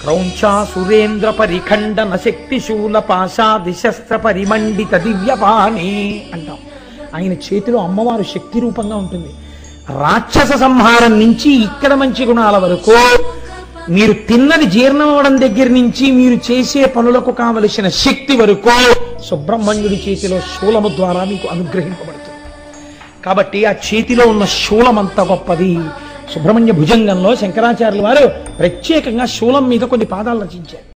క్రౌంచా సురేంద్ర పరిఖండన శక్తి శూల పాశాది శస్త్ర పరిమండిత దివ్యపాణి అంటాం ఆయన చేతిలో అమ్మవారు శక్తి రూపంగా ఉంటుంది రాక్షస సంహారం నుంచి ఇక్కడ మంచి గుణాల వరకు మీరు తిన్నది జీర్ణం అవ్వడం దగ్గర నుంచి మీరు చేసే పనులకు కావలసిన శక్తి వరకు సుబ్రహ్మణ్యుడి చేతిలో శూలము ద్వారా మీకు అనుగ్రహింపబడుతుంది కాబట్టి ఆ చేతిలో ఉన్న శూలం అంత గొప్పది సుబ్రహ్మణ్య భుజంగంలో శంకరాచార్యుల వారు ప్రత్యేకంగా శూలం మీద కొన్ని పాదాలు రచించారు